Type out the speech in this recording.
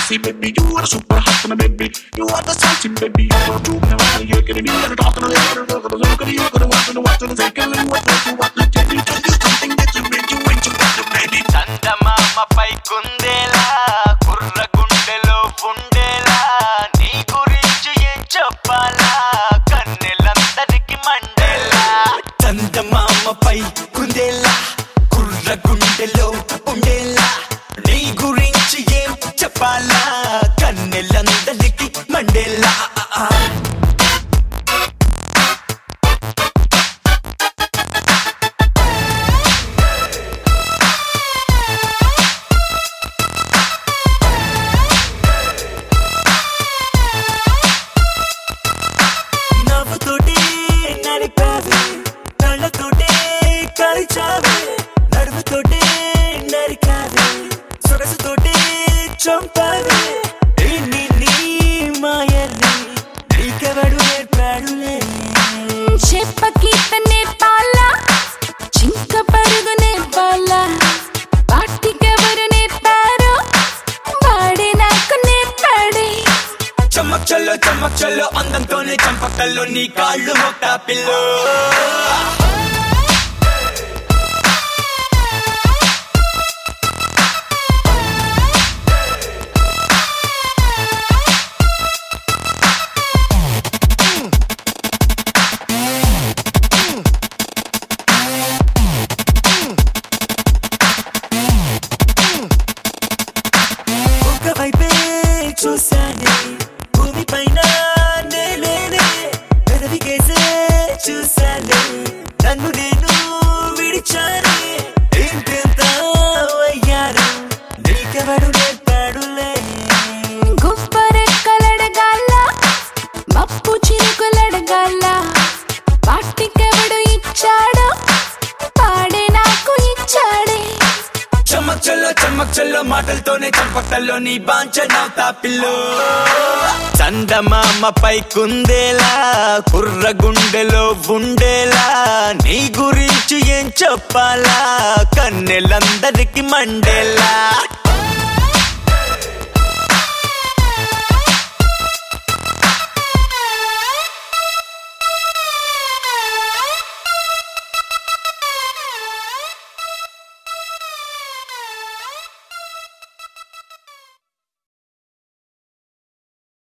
sexy baby. You are super hot on baby. You are the sexy baby. You are true and right. You're getting me and talking to the other. Look at the look at the look at the watch and the watch and the second and what you want to tell me. Tell you something that you made you wait you got to baby. చందమామపై కుందేలా కుర్ర గుండెలో ఉండేలా నీ గురించి ఏం చెప్పాలా కన్నెలందరికి Mandela చందమామపై కుందేలా కుర్ర గుండెలో ఉండేలా నీ గురించి ఏం చెప్పాలా కన్నెలందరికి మండేలా నవ్వుతోటి నడిపావే కళ్ళతోటి కలిచావే నడుముతోటి నరికావే సొగసుతోటి చంపావే ఈ నీ నీ మాయని నీకెవడు నేర్పాడులే చెప్పకి తనే పాల చింక పరుగునే పాల పాటికెవరు నేర్పారు వాడే నాకు నేర్పాడే చమ్మక్ చల్లో చమ్మక్ చల్లో అందంతోనే చంపకల్లో నీ కాళ్ళు మొక్క పిల్లో ఒకవైపే చూశానే భూమి పైన నేలేనే పెదవికేసే చూశానే నన్ను నేను విడిచానే ఏంటెంత అయ్యారు నీకెవడు నేర్పాడులే గుబ్బరెక్కలడగాల మప్పు చిరుకులడగాల పాటికెవడు ఇచ్చాడో పాడే నాకు ఇచ్చాడే చమ్మక్ చల్లో చమ్మక్ చల్లో మాటలతోనే చంపకల్లో నీ బాంచనవుతా పిల్లో చందమామపై కుందేలా కుర్ర గుండెలో ఉండేలా నీ గురించి ఏం చెప్పాలా కన్నెలందరికి మండేలా